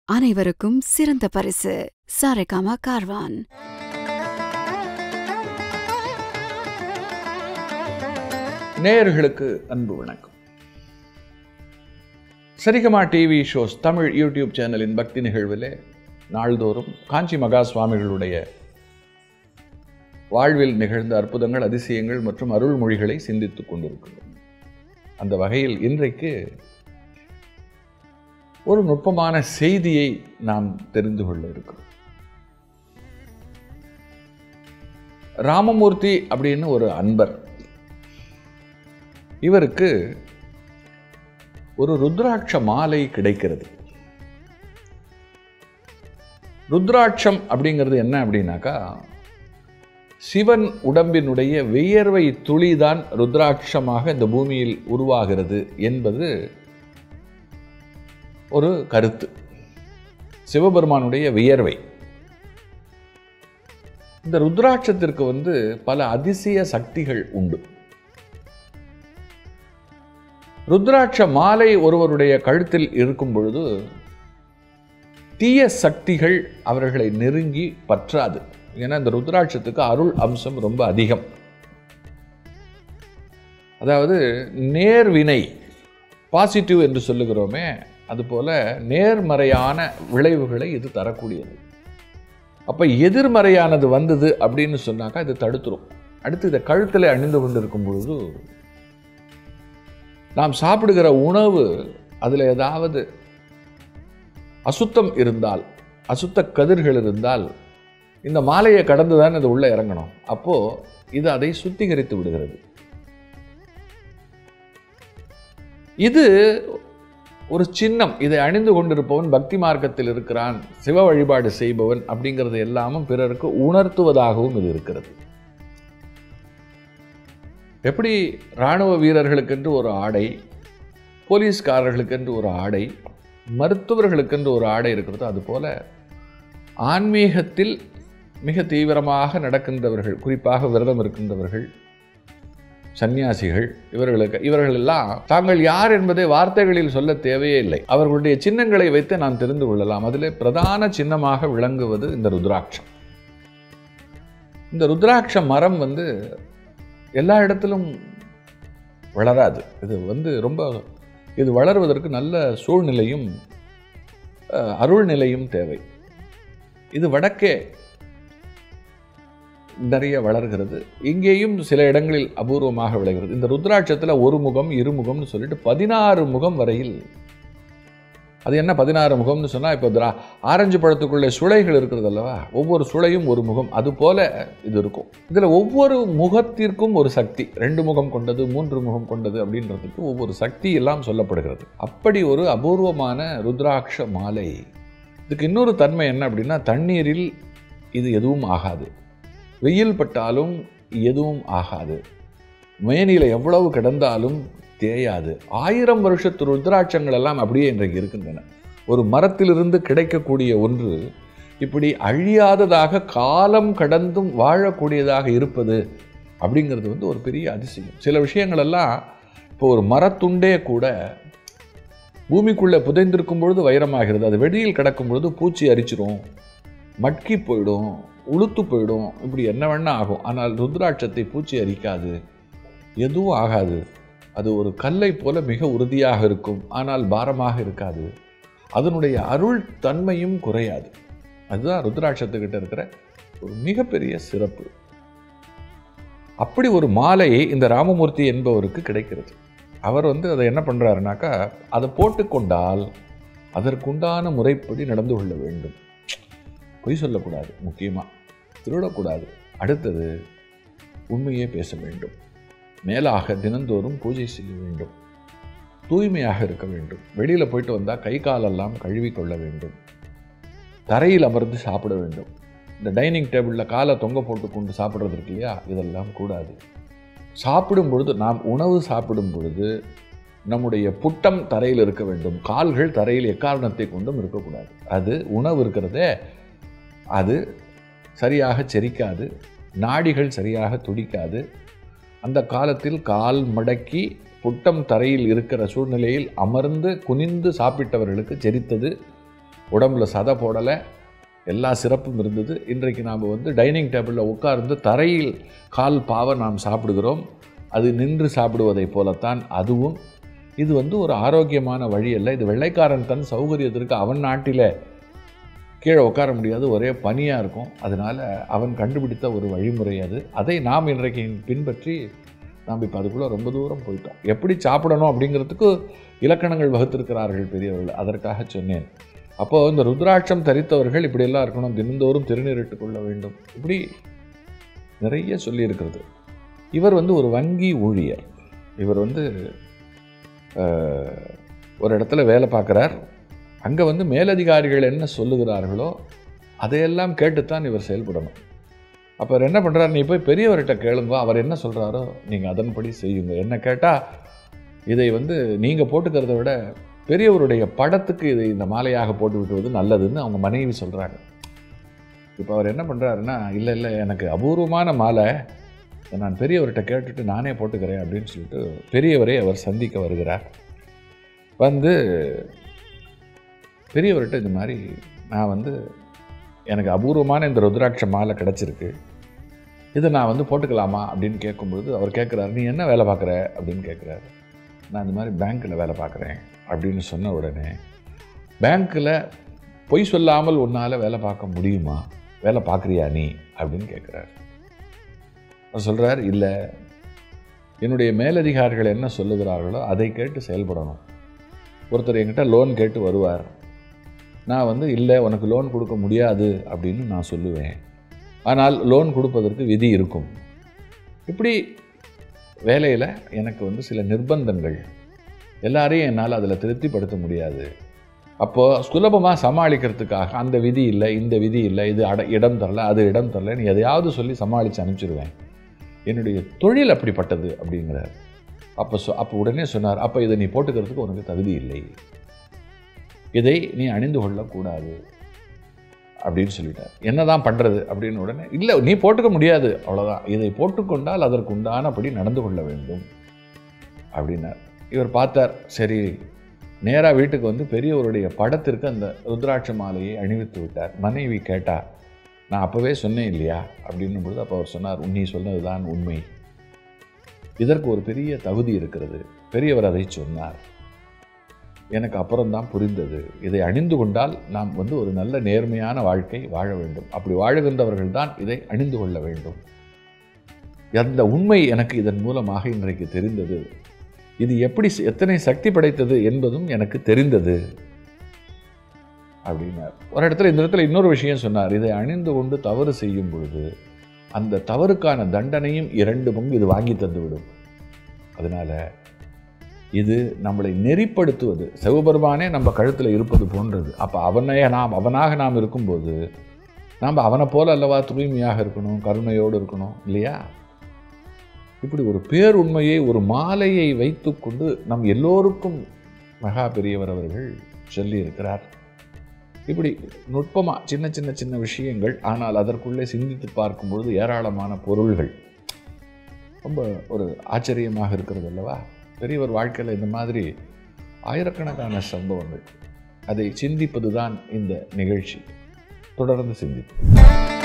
அனைவருக்கும் சிறந்த பரிசு சாரேகாமா கார்வான் நேயர்களுக்கு அன்பு வணக்கம் Saregama TV shows Tamil YouTube சேனலின் பக்தி நிகழ்விலே நாள்தோறும் காஞ்சி மகா சுவாமிகளுடைய வாழ்வில் நிகழ்ந்த அற்புதங்கள் அதிசயங்கள் மற்றும் அருள்மொழிகளை சிந்தித்துக் கொண்டிருக்கிறோம் அந்த வகையில் இன்றைக்கு ஒரு நுட்பமான செய்தியை நாம் தெரிந்து கொள்ள இருக்கிறோம் ராமமூர்த்தி அப்படின்னு ஒரு அன்பர் இவருக்கு ஒரு ருத்ராட்ச மாலை கிடைக்கிறது ருத்ராட்சம் அப்படிங்கிறது என்ன அப்படின்னாக்கா சிவன் உடம்பினுடைய வியர்வை துளிதான் ருத்ராட்சமாக இந்த பூமியில் உருவாகிறது என்பது ஒரு கருத்து சிவபெருமானுடைய வியர்வை இந்த ருத்ராட்சத்திற்கு வந்து பல அதிசய சக்திகள் உண்டு ருத்ராட்ச மாலை ஒருவருடைய கழுத்தில் இருக்கும் பொழுது தீய சக்திகள் அவர்களை நெருங்கி பற்றாது ஏன்னா இந்த ருத்ராட்சத்துக்கு அருள் அம்சம் ரொம்ப அதிகம் அதாவது நேர்வினை பாசிட்டிவ் என்று சொல்லுகிறோமே அதுபோல நேர்மறையான விளைவுகளை இது தரக்கூடியது அப்போ எதிர்மறையானது வந்தது அப்படின்னு சொன்னாக்கா இது தடுத்துரும் அடுத்து இதை கழுத்தில் அணிந்து கொண்டிருக்கும் பொழுது நாம் சாப்பிடுகிற உணவு அதில் ஏதாவது அசுத்தம் இருந்தால் அசுத்த கதிர்கள் இருந்தால் இந்த மாலையை கடந்து தான் இது உள்ளே இறங்கணும் அப்போது இது அதை சுத்திகரித்து விடுகிறது இது ஒரு சின்னம் இதை அணிந்து கொண்டிருப்பவன் பக்தி மார்க்கத்தில் இருக்கிறான் சிவ வழிபாடு செய்பவன் அப்படிங்கிறது எல்லாமும் பிறருக்கு உணர்த்துவதாகவும் இது இருக்கிறது எப்படி இராணுவ வீரர்களுக்கென்று ஒரு ஆடை போலீஸ்காரர்களுக்கென்று ஒரு ஆடை மருத்துவர்களுக்கென்று ஒரு ஆடை இருக்கிறதோ அதுபோல ஆன்மீகத்தில் மிக தீவிரமாக நடக்கின்றவர்கள் குறிப்பாக விரதம் இருக்கின்றவர்கள் சன்னியாசிகள் இவர்களுக்கு இவர்கள் எல்லாம் தாங்கள் யார் என்பதை வார்த்தைகளில் சொல்ல தேவையே இல்லை அவர்களுடைய சின்னங்களை வைத்து நாம் தெரிந்து கொள்ளலாம் அதில் பிரதான சின்னமாக விளங்குவது இந்த ருத்ராட்சம் இந்த ருத்ராட்ச மரம் வந்து எல்லா இடத்திலும் வளராது இது வந்து ரொம்ப இது வளர்வதற்கு நல்ல சூழ்நிலையும் அருள் நிலையும் தேவை இது வடக்கே நிறைய வளர்கிறது இங்கேயும் சில இடங்களில் அபூர்வமாக விளைகிறது இந்த ருத்ராட்சத்தில் ஒரு முகம் இருமுகம்னு சொல்லிட்டு பதினாறு முகம் வரையில் அது என்ன பதினாறு முகம்னு சொன்னால் இப்போ திரா ஆரஞ்சு பழத்துக்குள்ளே சுளைகள் இருக்கிறது அல்லவா ஒவ்வொரு சுளையும் ஒரு முகம் அது போல இது இருக்கும் இதில் ஒவ்வொரு முகத்திற்கும் ஒரு சக்தி ரெண்டு முகம் கொண்டது மூன்று முகம் கொண்டது அப்படின்றதுக்கு ஒவ்வொரு சக்தி எல்லாம் சொல்லப்படுகிறது அப்படி ஒரு அபூர்வமான ருத்ராட்ச மாலை இதுக்கு இன்னொரு தன்மை என்ன அப்படின்னா தண்ணீரில் இது எதுவும் ஆகாது வெயில் பட்டாலும் எதுவும் ஆகாது மேனியில் எவ்வளவு கிடந்தாலும் தேயாது ஆயிரம் வருஷத்து ருத்ராட்சங்கள் எல்லாம் அப்படியே இன்றைக்கு இருக்கின்றன ஒரு மரத்திலிருந்து கிடைக்கக்கூடிய ஒன்று இப்படி அழியாததாக காலம் கடந்தும் வாழக்கூடியதாக இருப்பது அப்படிங்கிறது வந்து ஒரு பெரிய அதிசயம் சில விஷயங்கள் எல்லாம் இப்போ ஒரு மரத்துண்டே கூட பூமிக்குள்ளே புதைந்திருக்கும் பொழுது வைரமாகிறது அது வெளியில் கிடக்கும் பொழுது பூச்சி அரிச்சிரும் மட்கி போயிடும் உளுத்து போயிடும் இப்படி என்ன வேணா ஆகும் ஆனால் ருத்ராட்சத்தை பூச்சி அரிக்காது எதுவும் ஆகாது அது ஒரு கல்லை போல மிக உறுதியாக இருக்கும் ஆனால் பாரமாக இருக்காது அதனுடைய அருள் தன்மையும் குறையாது அதுதான் ருத்ராட்சத்துக்கிட்ட இருக்கிற ஒரு மிகப்பெரிய சிறப்பு அப்படி ஒரு மாலை இந்த ராமமூர்த்தி என்பவருக்கு கிடைக்கிறது அவர் வந்து அதை என்ன பண்ணுறாருனாக்கா அதை போட்டுக்கொண்டால் அதற்குண்டான முறைப்படி நடந்து கொள்ள வேண்டும் பொய் சொல்லக்கூடாது முக்கியமாக திருடக்கூடாது அடுத்தது உண்மையே பேச வேண்டும் மேலாக தினந்தோறும் பூஜை செய்ய வேண்டும் தூய்மையாக இருக்க வேண்டும் வெளியில் போயிட்டு வந்தால் கை காலெல்லாம் கழுவி கொள்ள வேண்டும் தரையில் அமர்ந்து சாப்பிட வேண்டும் இந்த டைனிங் டேபிளில் காலை தொங்க போட்டு கொண்டு சாப்பிட்றது இருக்கு இல்லையா இதெல்லாம் கூடாது சாப்பிடும் பொழுது நாம் உணவு சாப்பிடும் பொழுது நம்முடைய புட்டம் தரையில் இருக்க வேண்டும் கால்கள் தரையில் எக்காரணத்தை கொண்டும் இருக்கக்கூடாது அது உணவு இருக்கிறதே அது சரியாக செரிக்காது நாடிகள் சரியாக துடிக்காது அந்த காலத்தில் கால் மடக்கி புட்டம் தரையில் இருக்கிற சூழ்நிலையில் அமர்ந்து குனிந்து சாப்பிட்டவர்களுக்கு செரித்தது உடம்புல சதை போடலை எல்லா சிறப்பும் இருந்தது இன்றைக்கு நாம் வந்து டைனிங் டேபிளில் உட்கார்ந்து தரையில் கால் பாவ நாம் சாப்பிடுகிறோம் அது நின்று சாப்பிடுவதைப் போலத்தான் அதுவும் இது வந்து ஒரு ஆரோக்கியமான வழி அல்ல இது வெள்ளைக்காரன் தன் சௌகரியத்திற்கு அவன் நாட்டில் கீழே உட்கார முடியாது ஒரே பனியாக இருக்கும் அதனால் அவன் கண்டுபிடித்த ஒரு வழிமுறை அது அதை நாம் இன்றைக்கு பின்பற்றி நாம் இப்போ அதுக்குள்ளே ரொம்ப தூரம் போயிட்டோம் எப்படி சாப்பிடணும் அப்படிங்கிறதுக்கு இலக்கணங்கள் வகுத்திருக்கிறார்கள் பெரியவர்கள் அதற்காக சொன்னேன் அப்போது இந்த ருத்ராட்சம் தரித்தவர்கள் இப்படியெல்லாம் இருக்கணும் தினந்தோறும் திருநீரிட்டு கொள்ள வேண்டும் இப்படி நிறைய சொல்லியிருக்கிறது இவர் வந்து ஒரு வங்கி ஊழியர் இவர் வந்து அஹ், ஒரு இடத்துல வேலை பார்க்குறார் அங்கே வந்து மேலதிகாரிகள் என்ன சொல்லுகிறார்களோ அதையெல்லாம் கேட்டுத்தான் இவர் செயல்படணும் அப்போ அவர் என்ன பண்ணுறாரு நீ போய் பெரியவர்கிட்ட கேளுங்க அவர் என்ன சொல்கிறாரோ நீங்கள் அதன்படி செய்யுங்க என்ன கேட்டால் இதை வந்து நீங்கள் போட்டுக்கிறத விட பெரியவருடைய படத்துக்கு இதை இந்த மாலையாக போட்டு விட்டுவது நல்லதுன்னு அவங்க மனைவி சொல்கிறாங்க இப்போ அவர் என்ன பண்ணுறாருன்னா இல்லை இல்லை எனக்கு அபூர்வமான மாலை இதை நான் பெரியவர்கிட்ட கேட்டுட்டு நானே போட்டுக்கிறேன் அப்படின்னு சொல்லிட்டு பெரியவரை அவர் சந்திக்க வருகிறார் வந்து பெரியவர்கிட்ட இந்த மாதிரி நான் வந்து எனக்கு அபூர்வமான இந்த ருத்ராட்ச மாலை கிடச்சிருக்கு இதை நான் வந்து போட்டுக்கலாமா அப்படின்னு கேட்கும்பொழுது அவர் கேட்குறாரு நீ என்ன வேலை பார்க்குற அப்படின்னு கேட்குறாரு நான் இந்த மாதிரி பேங்க்கில் வேலை பார்க்குறேன் அப்படின்னு சொன்ன உடனே பேங்க்கில் பொய் சொல்லாமல் உன்னால் வேலை பார்க்க முடியுமா வேலை பார்க்குறியா நீ அப்படின்னு கேட்குறாரு அவர் சொல்கிறார் இல்லை என்னுடைய மேலதிகாரிகள் என்ன சொல்லுகிறார்களோ அதை கேட்டு செயல்படணும் ஒருத்தர் என்கிட்ட லோன் கேட்டு வருவார் நான் வந்து இல்லை உனக்கு லோன் கொடுக்க முடியாது அப்படின்னு நான் சொல்லுவேன் ஆனால் லோன் கொடுப்பதற்கு விதி இருக்கும் இப்படி வேலையில் எனக்கு வந்து சில நிர்பந்தங்கள் எல்லாரையும் என்னால் அதில் திருப்திப்படுத்த முடியாது அப்போது சுலபமாக சமாளிக்கிறதுக்காக அந்த விதி இல்லை இந்த விதி இல்லை இது அட இடம் தரல அது இடம் தரல நீ எதையாவது சொல்லி சமாளித்து அனுப்பிச்சிடுவேன் என்னுடைய தொழில் அப்படிப்பட்டது அப்படிங்கிறார் அப்போ சொ அப்போ உடனே சொன்னார் அப்போ இதை நீ போட்டுக்கிறதுக்கு உனக்கு தகுதி இல்லை இதை நீ அணிந்து கொள்ளக்கூடாது அப்படின்னு சொல்லிட்டார் என்னதான் பண்ணுறது அப்படின்னு உடனே இல்லை நீ போட்டுக்க முடியாது அவ்வளோதான் இதை போட்டுக்கொண்டால் அதற்கு உண்டானபடி நடந்து கொள்ள வேண்டும் அப்படின்னார் இவர் பார்த்தார் சரி நேராக வீட்டுக்கு வந்து பெரியவருடைய படத்திற்கு அந்த ருத்ராட்ச மாலையை அணிவித்து விட்டார் மனைவி கேட்டார் நான் அப்போவே சொன்னேன் இல்லையா அப்படின்னும் பொழுது அப்போ அவர் சொன்னார் நீ சொன்னது தான் உண்மை இதற்கு ஒரு பெரிய தகுதி இருக்கிறது பெரியவர் அதை சொன்னார் எனக்கு அப்புறம்தான் புரிந்தது இதை அணிந்து கொண்டால் நாம் வந்து ஒரு நல்ல நேர்மையான வாழ்க்கை வாழ வேண்டும் அப்படி வாழுகின்றவர்கள் தான் இதை அணிந்து கொள்ள வேண்டும் அந்த உண்மை எனக்கு இதன் மூலமாக இன்றைக்கு தெரிந்தது இது எப்படி எத்தனை சக்தி படைத்தது என்பதும் எனக்கு தெரிந்தது அப்படின்னார் ஒரு இடத்துல இந்த இடத்துல இன்னொரு விஷயம் சொன்னார் இதை அணிந்து கொண்டு தவறு செய்யும் பொழுது அந்த தவறுக்கான தண்டனையும் இரண்டு பங்கு இது வாங்கி தந்துவிடும் அதனால இது நம்மளை நெறிப்படுத்துவது சிவபெருமானே நம்ம கழுத்தில் இருப்பது போன்றது அப்போ அவனே நாம் அவனாக நாம் இருக்கும்போது நாம் அவனை போல அல்லவா தூய்மையாக இருக்கணும் கருணையோடு இருக்கணும் இல்லையா இப்படி ஒரு பேருண்மையை ஒரு மாலையை வைத்துக்கொண்டு நம் எல்லோருக்கும் மகா பெரியவர் அவர்கள் சொல்லியிருக்கிறார் இப்படி நுட்பமாக சின்ன சின்ன சின்ன விஷயங்கள் ஆனால் அதற்குள்ளே சிந்தித்து பார்க்கும்பொழுது ஏராளமான பொருள்கள் ரொம்ப ஒரு ஆச்சரியமாக இருக்கிறது அல்லவா பெரியவர் வாழ்க்கையில் இந்த மாதிரி ஆயிரக்கணக்கான சம்பவங்கள் அதை சிந்திப்பது தான் இந்த நிகழ்ச்சி தொடர்ந்து சிந்திப்போம்